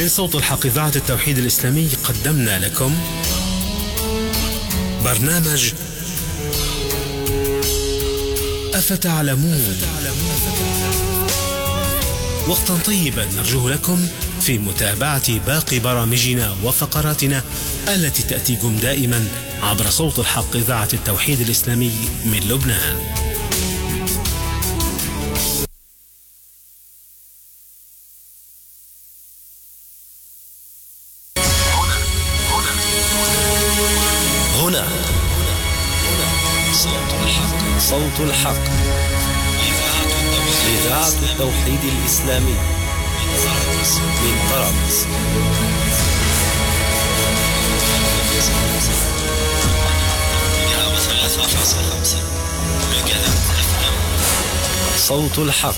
من صوت الحق إذاعة التوحيد الإسلامي قدمنا لكم برنامج أفتعلمون وقتا طيبا نرجوه لكم في متابعة باقي برامجنا وفقراتنا التي تأتيكم دائما عبر صوت الحق إذاعة التوحيد الإسلامي من لبنان هنا صوت الحق صوت الحق إذاعة التوحيد الإسلامي من طرابلس صوت الحق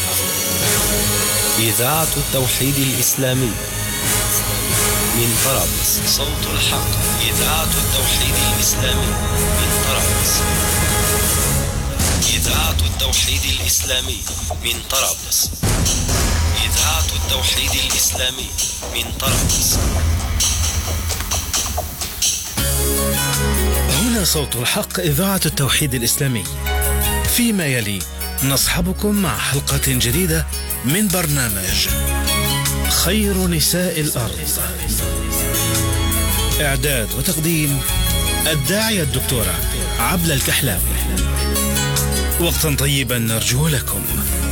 إذاعة التوحيد الإسلامي من طرابلس صوت الحق إذاعة التوحيد الإسلامي من طرابلس إذاعة التوحيد الإسلامي من طرابلس إذاعة التوحيد الإسلامي من طرابلس هنا صوت الحق إذاعة التوحيد الإسلامي فيما يلي نصحبكم مع حلقة جديدة من برنامج خير نساء الأرض إعداد وتقديم الداعية الدكتورة عبلة الكحلاوي وقتا طيبا نرجوه لكم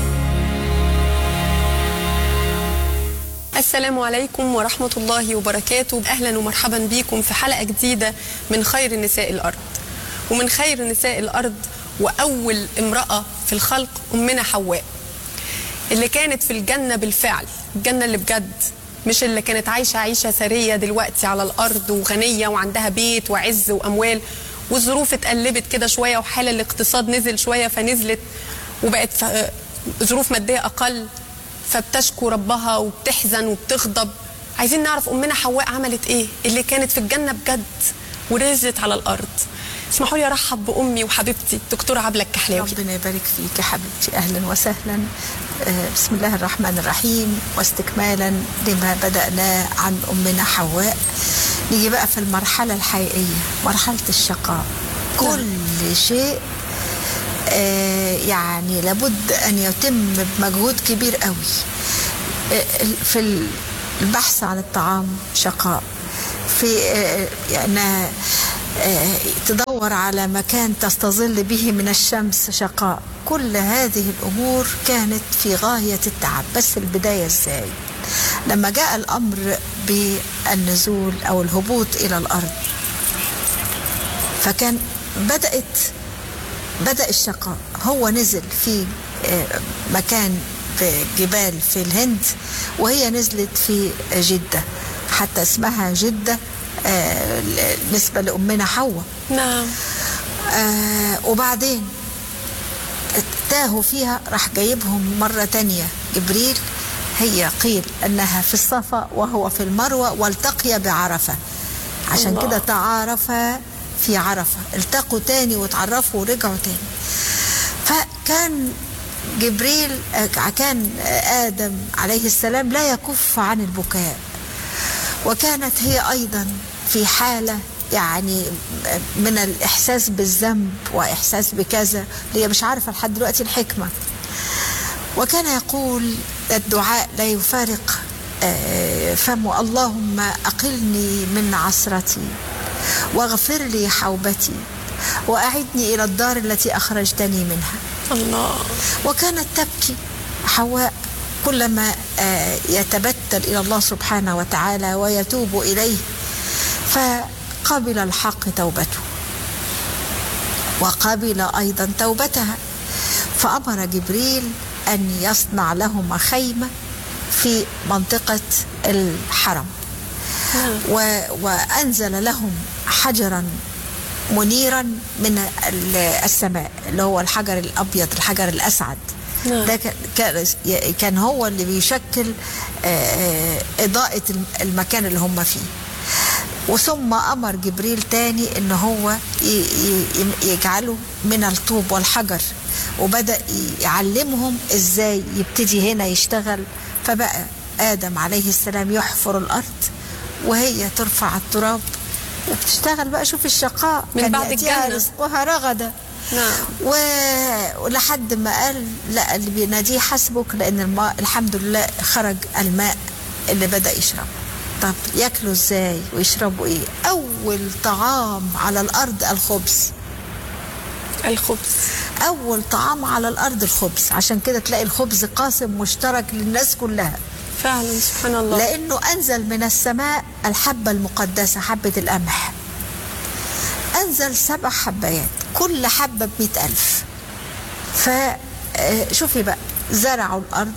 السلام عليكم ورحمة الله وبركاته أهلا ومرحبا بكم في حلقة جديدة من خير نساء الأرض ومن خير نساء الأرض وأول امرأة في الخلق أمنا حواء اللي كانت في الجنة بالفعل الجنة اللي بجد مش اللي كانت عايشة عيشة سرية دلوقتي على الأرض وغنية وعندها بيت وعز وأموال والظروف اتقلبت كده شوية وحال الاقتصاد نزل شوية فنزلت وبقت ف- ظروف مادية أقل فبتشكو ربها وبتحزن وبتغضب عايزين نعرف أمنا حواء عملت إيه اللي كانت في الجنة بجد ورزت على الأرض اسمحوا لي أرحب بأمي وحبيبتي دكتورة عبلة الكحلاوي ربنا يبارك فيك يا حبيبتي اهلا وسهلا آه، بسم الله الرحمن الرحيم واستكمالا لما بدأناه عن أمنا حواء نيجي بقى في المرحلة الحقيقية مرحلة الشقاء كل شيء آه، يعني لابد أن يتم بمجهود كبير قوي آه، في البحث عن الطعام شقاء في آه، يعني آه، تدور على مكان تستظل به من الشمس شقاء كل هذه الأمور كانت في غاية التعب بس البداية ازاي لما جاء الأمر بالنزول أو الهبوط إلى الأرض فكان بدأت بدأ الشقاء هو نزل في آه، مكان في جبال في الهند وهي نزلت في جدة حتى اسمها جدة آه، نسبة لأمنا حواء نعم آه وبعدين تاهوا فيها راح جايبهم مرة تانية جبريل هي قيل أنها في الصفا وهو في المروة والتقيا بعرفة عشان الله. كده تعارفا في عرفة التقوا تاني وتعرفوا ورجعوا تاني فكان جبريل آه، كان آدم عليه السلام لا يكف عن البكاء وكانت هي أيضا في حالة يعني من الإحساس بالذنب وإحساس بكذا اللي هي مش عارفة لحد دلوقتي الحكمة وكان يقول الدعاء لا يفارق آه، فمه اللهم أقلني من عصرتي واغفر لي حوبتي وأعدني إلى الدار التي أخرجتني منها الله وكانت تبكي حواء كلما آه، يتبتل إلى الله سبحانه وتعالى ويتوب إليه فقبل الحق توبته وقبل أيضا توبتها فأمر جبريل أن يصنع لهما خيمة في منطقة الحرم و وأنزل لهم حجرا منيرا من ال- السماء اللي هو الحجر الأبيض الحجر الأسعد نعم. ده كان- كان كان هو اللي بيشكل آه، إضاءة الم- المكان اللي هم فيه وثم أمر جبريل تاني إن هو ي- ي- يجعله من الطوب والحجر وبدأ يعلمهم إزاي يبتدي هنا يشتغل فبقى آدم عليه السلام يحفر الأرض وهي ترفع التراب وبتشتغل بقى شوف الشقاء من كان بعد يأتيها الجنة. رزقها رغدا نعم و... ولحد ما قال لا اللي بيناديه حسبك لان الماء الحمد لله خرج الماء اللي بدا يشرب طب ياكلوا ازاي ويشربوا ايه اول طعام على الارض الخبز الخبز اول طعام على الارض الخبز عشان كده تلاقي الخبز قاسم مشترك للناس كلها فعلا سبحان الله لأنه أنزل من السماء الحبة المقدسة حبة القمح أنزل سبع حبايات كل حبة بمئة ألف فشوفي بقى زرعوا الأرض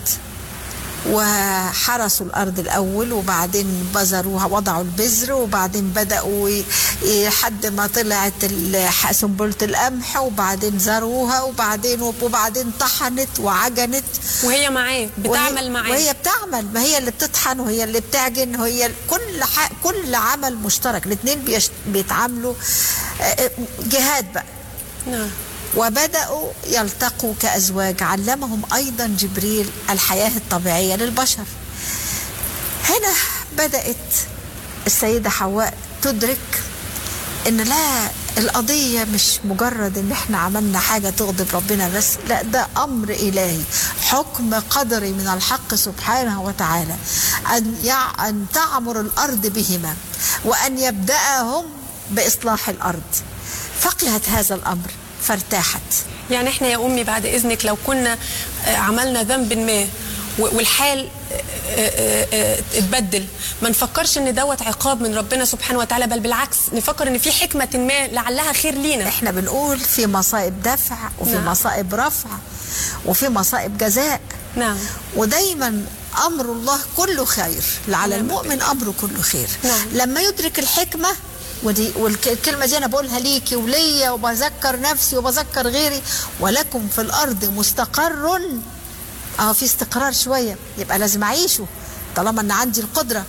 وحرسوا الأرض الأول وبعدين بذروها وضعوا البذر وبعدين بدأوا ي- ي- لحد ما طلعت ال- ح- سنبلة القمح وبعدين زروها وبعدين وبعدين طحنت وعجنت وهي معاه بتعمل وهي معاه وهي بتعمل ما هي اللي بتطحن وهي اللي بتعجن هي ال- كل ح... كل عمل مشترك الاثنين بيش... بيتعاملوا آه، آه، جهاد بقى نعم وبدأوا يلتقوا كأزواج علمهم أيضا جبريل الحياة الطبيعية للبشر هنا بدأت السيدة حواء تدرك ان لا القضية مش مجرد ان احنا عملنا حاجة تغضب ربنا بس لا ده امر الهي حكم قدري من الحق سبحانه وتعالى ان, يع... أن تعمر الارض بهما وان يبدأهم باصلاح الارض فقلت هذا الامر فارتاحت يعني احنا يا امي بعد اذنك لو كنا آه، عملنا ذنب ما و- والحال آه، آه، آه، اتبدل ما نفكرش ان دوت عقاب من ربنا سبحانه وتعالى بل بالعكس نفكر ان في حكمه ما لعلها خير لينا احنا بنقول في مصائب دفع وفي نعم. مصائب رفع وفي مصائب جزاء نعم ودايما امر الله كله خير لعلى نعم. المؤمن امره كله خير نعم. لما يدرك الحكمه ودي والكلمه دي انا بقولها ليكي وليا وبذكر نفسي وبذكر غيري ولكم في الارض مستقر اه في استقرار شويه يبقى لازم اعيشه طالما ان عندي القدره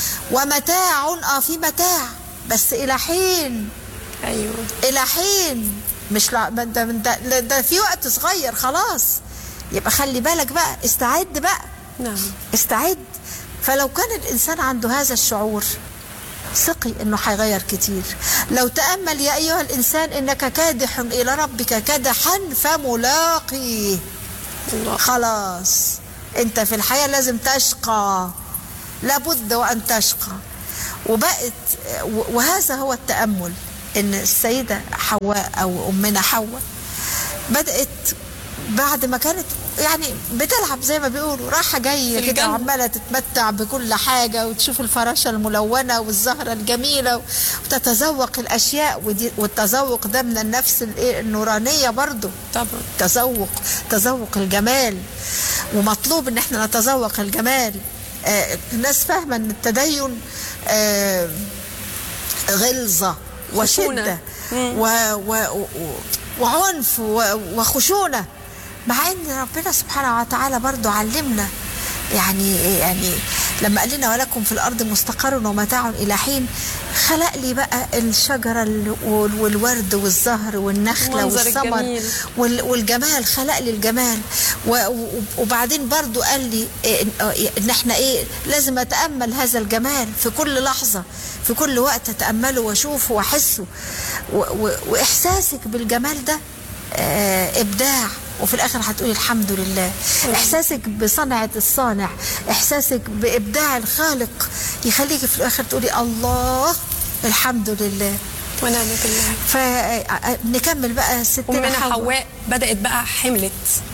ومتاع اه في متاع بس الى حين ايوه الى حين مش لا ده, ده, ده, ده في وقت صغير خلاص يبقى خلي بالك بقى استعد بقى نعم استعد فلو كان الانسان عنده هذا الشعور ثقي انه هيغير كتير لو تامل يا ايها الانسان انك كادح الى ربك كدحا فملاقيه الله خلاص انت في الحياه لازم تشقى لابد وان تشقى وبقت وهذا هو التامل ان السيده حواء او امنا حواء بدات بعد ما كانت يعني بتلعب زي ما بيقولوا رايحه في جايه كده الجنة. وعماله تتمتع بكل حاجه وتشوف الفراشه الملونه والزهره الجميله وتتذوق الاشياء ودي والتذوق ده من النفس الايه النورانيه برضو طبعا تذوق تذوق الجمال ومطلوب ان احنا نتذوق الجمال آه الناس فاهمه ان التدين آه غلظه وشده خشونة. و و و وعنف و- وخشونه مع ان ربنا سبحانه وتعالى برضو علمنا يعني يعني لما قال لنا ولكم في الارض مستقر ومتاع الى حين خلق لي بقى الشجره ال- وال- والورد والزهر والنخله المنظر والثمر الجميل. وال- والجمال خلق لي الجمال و- و- وبعدين برضو قال لي إيه إن- ان احنا ايه لازم اتامل هذا الجمال في كل لحظه في كل وقت اتامله واشوفه واحسه و- و- واحساسك بالجمال ده آه، ابداع وفي الاخر هتقولي الحمد لله احساسك بصنعه الصانع احساسك بابداع الخالق يخليكي في الاخر تقولي الله الحمد لله ونعم بالله فنكمل بقى ستنا أمنا حواء حواء بدأت بقى حملت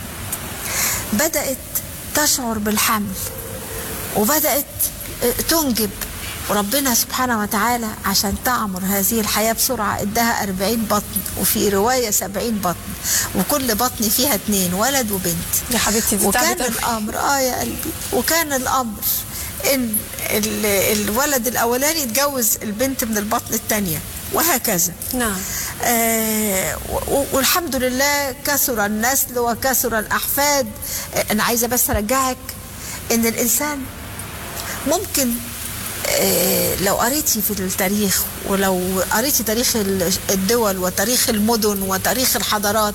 بدأت تشعر بالحمل وبدأت تنجب وربنا سبحانه وتعالى عشان تعمر هذه الحياة بسرعة ادها 40 بطن وفي رواية 70 بطن وكل بطن فيها اتنين ولد وبنت يا حبيبتي دي وكان تعبت أوي. الأمر آه يا قلبي وكان الأمر إن ال- الولد الأولاني يتجوز البنت من البطن الثانية وهكذا نعم آه و- والحمد لله كثر النسل وكثر الأحفاد آه أنا عايزة بس أرجعك إن الإنسان ممكن آه لو قريتي في التاريخ ولو قريتي تاريخ ال- الدول وتاريخ المدن وتاريخ الحضارات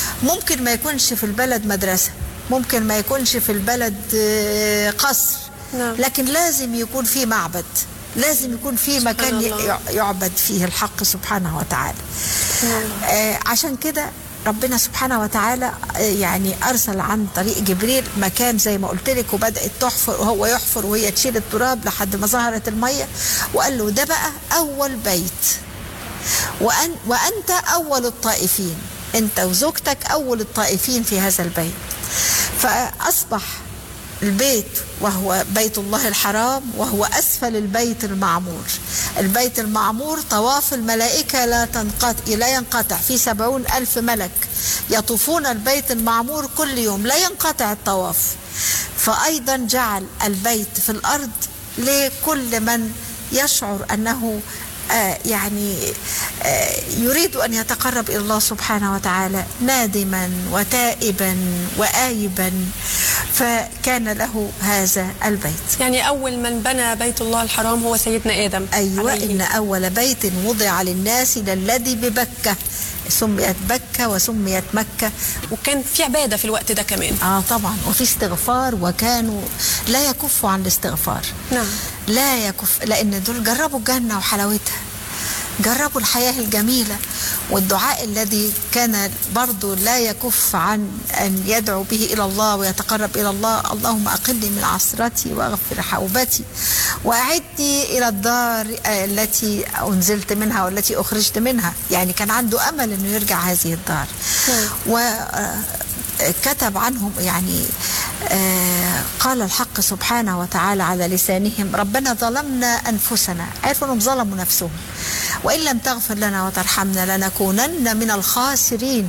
ممكن ما يكونش في البلد مدرسة ممكن ما يكونش في البلد آه قصر نعم. لكن لازم يكون في معبد لازم يكون في مكان الله. ي- يعبد فيه الحق سبحانه وتعالى آه عشان كده ربنا سبحانه وتعالى آه، يعني ارسل عن طريق جبريل مكان زي ما قلت لك وبدات تحفر وهو يحفر وهي تشيل التراب لحد ما ظهرت الميه وقال له ده بقى اول بيت وأن وأنت أول الطائفين أنت وزوجتك أول الطائفين في هذا البيت فأصبح البيت وهو بيت الله الحرام وهو أسفل البيت المعمور البيت المعمور طواف الملائكة لا تنقطع لا ينقطع في سبعون ألف ملك يطوفون البيت المعمور كل يوم لا ينقطع الطواف فأيضا جعل البيت في الأرض لكل من يشعر أنه آه، يعني آه، يريد أن يتقرب إلى الله سبحانه وتعالى نادما وتائبا وآيبا فكان له هذا البيت يعني أول من بنى بيت الله الحرام هو سيدنا آدم أيوة عليه. إن أول بيت وضع للناس للذي ببكة سميت بكة وسميت مكة وكان في عبادة في الوقت ده كمان آه طبعا وفي استغفار وكانوا لا يكفوا عن الاستغفار نعم لا يكف لأن دول جربوا الجنة وحلاوتها جربوا الحياة الجميلة والدعاء الذي كان برضو لا يكف عن أن يدعو به إلى الله ويتقرب إلى الله اللهم أقلني من عسرتي وأغفر حوبتي وأعدني إلى الدار آه، التي أنزلت منها والتي أخرجت منها يعني كان عنده أمل أنه يرجع هذه الدار و آه، كتب عنهم يعني آه، قال الحق سبحانه وتعالى على لسانهم ربنا ظلمنا أنفسنا عرفوا أنهم ظلموا نفسهم وإن لم تغفر لنا وترحمنا لنكونن من الخاسرين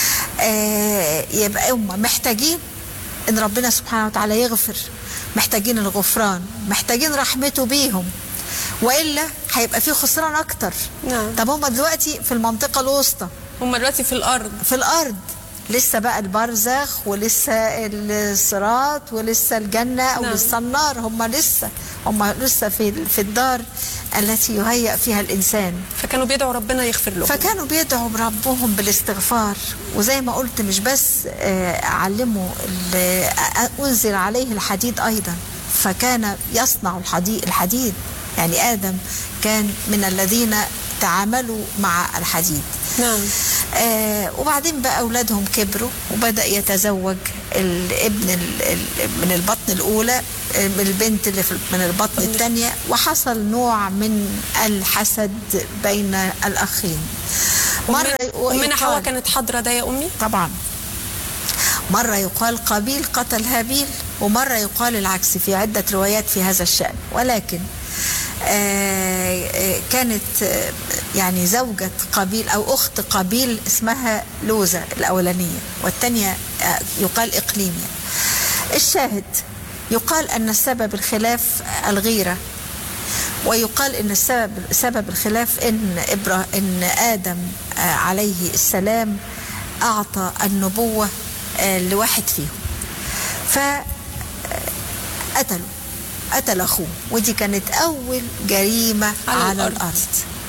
آه، يبقى هم محتاجين ان ربنا سبحانه وتعالى يغفر محتاجين الغفران محتاجين رحمته بيهم والا هيبقى في خسران اكتر نعم. طب هم دلوقتي في المنطقه الوسطى هم دلوقتي في الأرض في الارض لسه بقى البرزخ ولسه الصراط ولسه الجنه او نعم. لسه النار هم لسه هم لسه في في الدار التي يهيأ فيها الانسان فكانوا بيدعوا ربنا يغفر لهم فكانوا بيدعوا ربهم بالاستغفار وزي ما قلت مش بس آه، علموا ال- آه، انزل عليه الحديد ايضا فكان يصنع الحديد الحديد يعني ادم كان من الذين تعاملوا مع الحديد نعم آه وبعدين بقى اولادهم كبروا وبدا يتزوج الابن ال- ال- من البطن الاولى آه، من البنت اللي في من البطن الثانيه وحصل نوع من الحسد بين الاخين مره أمنا يقال- حواء كانت حاضرة ده يا أمي طبعا مرة يقال قابيل قتل هابيل ومرة يقال العكس في عدة روايات في هذا الشأن ولكن آه، آه، كانت آه، يعني زوجة قابيل أو أخت قابيل اسمها لوزة الأولانية والثانية آه، يقال إقليمية الشاهد يقال أن السبب الخلاف الغيرة ويقال ان السبب سبب الخلاف ان إبرا ان ادم آه، عليه السلام اعطى النبوه آه، لواحد فيهم ف آه، قتلوا قتل اخوه ودي كانت اول جريمه على على, الأرض. الارض,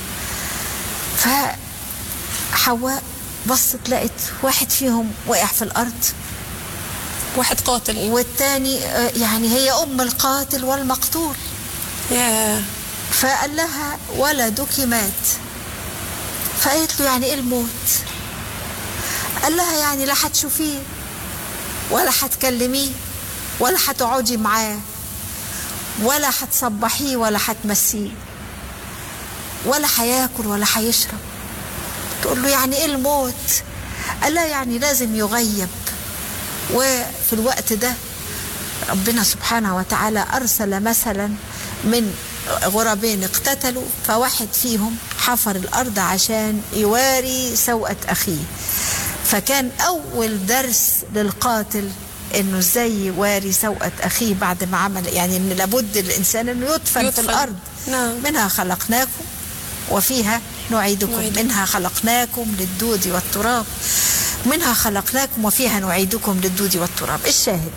فحواء بصت لقت واحد فيهم وقع في الارض واحد قاتل والتاني آه، يعني هي ام القاتل والمقتول يا فقال لها ولدك مات فقالت له يعني ايه الموت قال لها يعني لا هتشوفيه ولا هتكلميه ولا هتقعدي معاه ولا هتصبحيه ولا هتمسيه ولا هياكل ولا هيشرب تقول له يعني ايه الموت قال لها يعني لازم يغيب وفي الوقت ده ربنا سبحانه وتعالى أرسل مثلا من غرابين اقتتلوا فواحد فيهم حفر الأرض عشان يواري سوءة أخيه فكان أول درس للقاتل انه ازاي يواري سوءة اخيه بعد ما عمل يعني ان لابد الانسان انه يدفن, في يدفن. الارض نعم. منها خلقناكم وفيها نعيدكم نعيدكم. منها خلقناكم للدود والتراب منها خلقناكم وفيها نعيدكم للدود والتراب الشاهد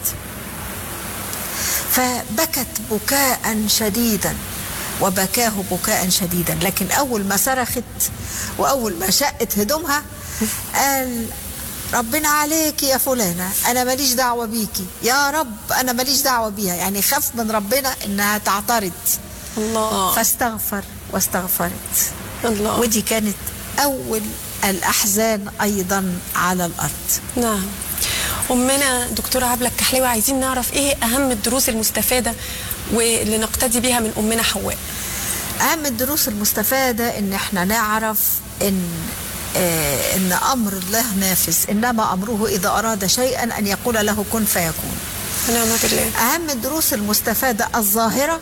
فبكت بكاء شديدا وبكاه بكاء شديدا لكن اول ما صرخت واول ما شقت هدومها قال ربنا عليك يا فلانة أنا ماليش دعوة بيكي يا رب أنا ماليش دعوة بيها يعني خاف من ربنا إنها تعترض الله فاستغفر واستغفرت الله ودي كانت أول الأحزان أيضا على الأرض نعم أمنا دكتورة عبلة الكحلاوي عايزين نعرف إيه أهم الدروس المستفادة واللي نقتدي بيها من أمنا حواء أهم الدروس المستفادة إن إحنا نعرف إن آه إن أمر الله نافذ إنما أمره إذا أراد شيئا أن يقول له كن فيكون ونعم بالله أهم الدروس المستفادة الظاهرة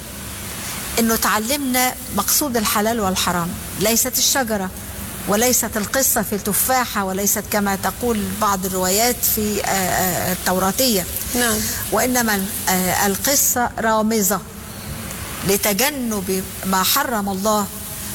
إنه تعلمنا مقصود الحلال والحرام ليست الشجرة وليست القصة في التفاحة وليست كما تقول بعض الروايات في آه، آه، التوراتية نعم وإنما آه، القصة رامزة لتجنب ما حرم الله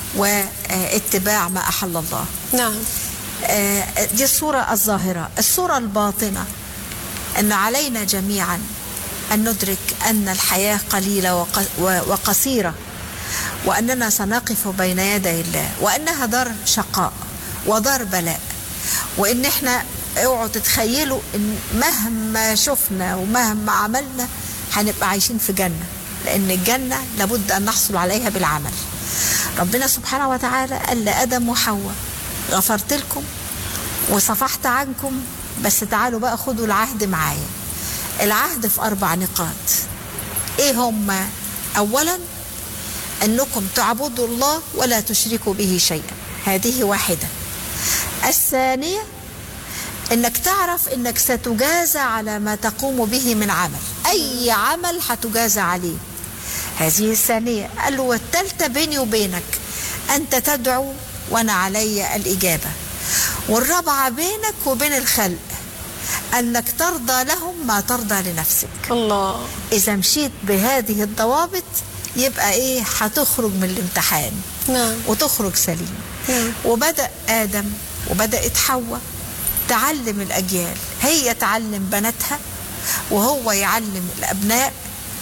واتباع ما أحل الله نعم آه، دي الصورة الظاهرة الصورة الباطنة أن علينا جميعا أن ندرك أن الحياة قليلة وق- و- وقصيرة وأننا سنقف بين يدي الله وأنها دار شقاء ودار بلاء وإن إحنا اوعوا تتخيلوا إن مهما شفنا ومهما عملنا هنبقى عايشين في جنة لأن الجنة لابد أن نحصل عليها بالعمل ربنا سبحانه وتعالى قال لآدم وحواء غفرت لكم وصفحت عنكم بس تعالوا بقى خدوا العهد معايا العهد في أربع نقاط إيه هم أولا أنكم تعبدوا الله ولا تشركوا به شيئا هذه واحدة الثانية انك تعرف انك ستجازى على ما تقوم به من عمل اي عمل هتجازى عليه هذه الثانية قال له والثالثة بيني وبينك انت تدعو وانا علي الاجابة والرابعة بينك وبين الخلق انك ترضى لهم ما ترضى لنفسك الله اذا مشيت بهذه الضوابط يبقى ايه هتخرج من الامتحان نعم وتخرج سليم نعم. وبدأ آدم وبدأت حواء تعلم الأجيال هي تعلم بناتها وهو يعلم الأبناء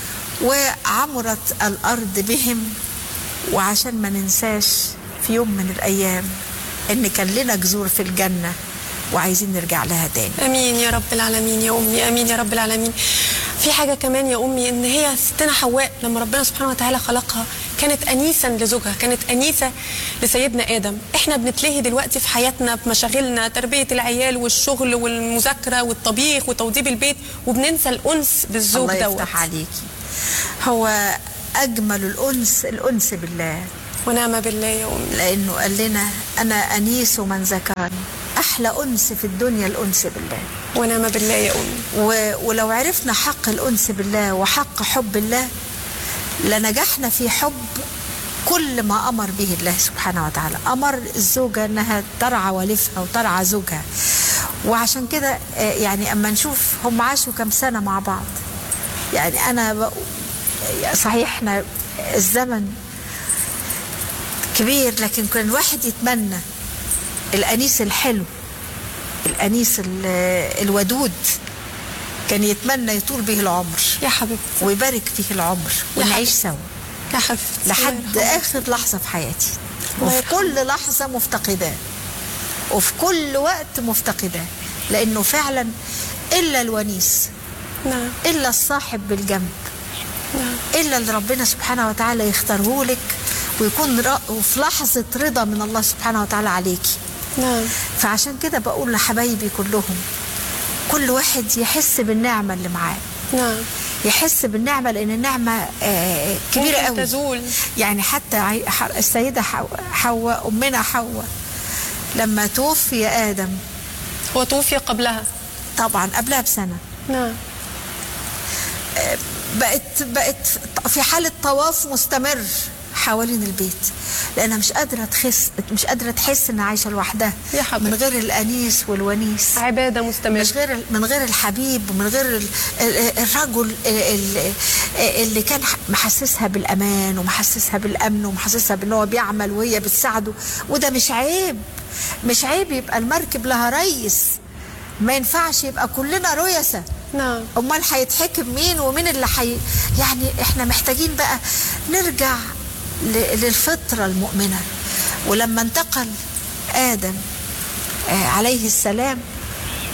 وعمرت الأرض بهم وعشان ما ننساش في يوم من الأيام إن كان لنا جذور في الجنة وعايزين نرجع لها تاني امين يا رب العالمين يا امي امين يا رب العالمين في حاجه كمان يا امي ان هي ستنا حواء لما ربنا سبحانه وتعالى خلقها كانت انيسا لزوجها كانت انيسه لسيدنا ادم احنا بنتلهي دلوقتي في حياتنا بمشاغلنا تربيه العيال والشغل والمذاكره والطبيخ وتوضيب البيت وبننسى الانس بالزوج الله دوت يفتح عليكي هو أجمل الأنس الأنس بالله ونعم بالله يا امي لأنه قال لنا أنا أنيس من ذكرني أحلى أنس في الدنيا الأنس بالله ونعم بالله يا امي و... ولو عرفنا حق الأنس بالله وحق حب الله لنجحنا في حب كل ما أمر به الله سبحانه وتعالى أمر الزوجة أنها ترعى والفها وترعى زوجها وعشان كده آه، يعني أما نشوف هم عاشوا كم سنة مع بعض يعني أنا ب... صحيح احنا الزمن كبير لكن كان الواحد يتمنى الأنيس الحلو الأنيس ال- الودود كان يتمنى يطول به العمر يا حبيبتي ويبارك فيه العمر يا ونعيش حبيبتي. سوا يا حبيبتي الله لحد يرحمها. آخر لحظة في حياتي الله وفي يرحمه. كل لحظة مفتقداه وفي كل وقت مفتقداه لأنه فعلا إلا الونيس نعم إلا الصاحب بالجنب نعم إلا اللي ربنا سبحانه وتعالى يختاره لك ويكون ر- وفي لحظة رضا من الله سبحانه وتعالى عليكي نعم فعشان كده بقول لحبايبي كلهم كل واحد يحس بالنعمة اللي معاه نعم يحس بالنعمة لأن النعمة آه، كبيرة ممكن قوي تزول. يعني حتى عي- ح- السيدة حواء حواء أمنا حواء لما توفي آدم هو توفي قبلها طبعا قبلها بسنة نعم بقت بقت في حالة طواف مستمر حوالين البيت لأنها مش قادرة تخس مش قادرة تحس إنها عايشة لوحدها يا حبيبتي. من غير الأنيس والونيس عباده مستمره مش غير من غير الحبيب ومن غير ال- ال- الرجل ال- اللي كان محسسها بالامان ومحسسها بالامن ومحسسها بان هو بيعمل وهي بتساعده وده مش عيب مش عيب يبقى المركب لها ريس ما ينفعش يبقى كلنا ريسة نعم امال هيتحكم مين ومين اللي حي يعني احنا محتاجين بقى نرجع ل- للفطره المؤمنه ولما انتقل ادم آه، عليه السلام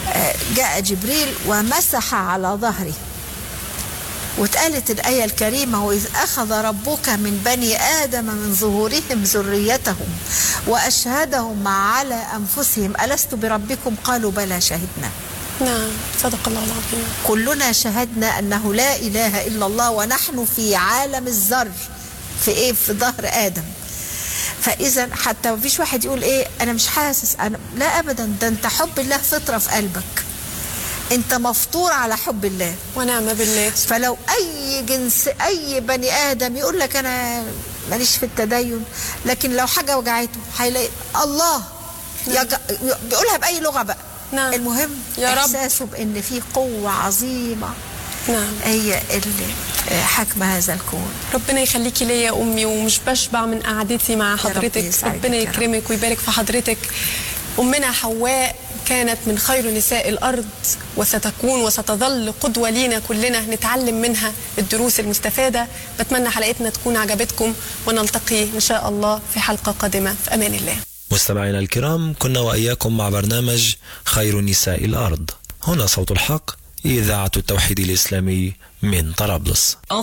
آه، جاء جبريل ومسح على ظهره واتقالت الآية الكريمة وإذ أخذ ربك من بني آدم من ظهورهم ذريتهم وأشهدهم على أنفسهم ألست بربكم قالوا بلى شهدنا نعم صدق الله العظيم كلنا شهدنا أنه لا إله إلا الله ونحن في عالم الذر في إيه في ظهر آدم فإذا حتى ما فيش واحد يقول إيه أنا مش حاسس أنا لا أبدا ده أنت حب الله فطرة في قلبك أنت مفطور على حب الله ونعم بالله فلو اي جنس اي بني ادم يقول لك انا ماليش في التدين لكن لو حاجه وجعته هيلاقي الله يج... بيقولها باي لغه بقى نعم. المهم يا رب. احساسه بان في قوه عظيمه نعم هي اللي حاكمه هذا الكون ربنا يخليكي ليا يا امي ومش بشبع من قعدتي مع رب حضرتك يسعدك ربنا يا رب. يكرمك ويبارك في حضرتك امنا حواء كانت من خير نساء الارض وستكون وستظل قدوه لينا كلنا نتعلم منها الدروس المستفاده بتمنى حلقتنا تكون عجبتكم ونلتقي ان شاء الله في حلقه قادمه في امان الله مستمعينا الكرام كنا وإياكم مع برنامج خير نساء الأرض هنا صوت الحق إذاعة التوحيد الإسلامي من طرابلس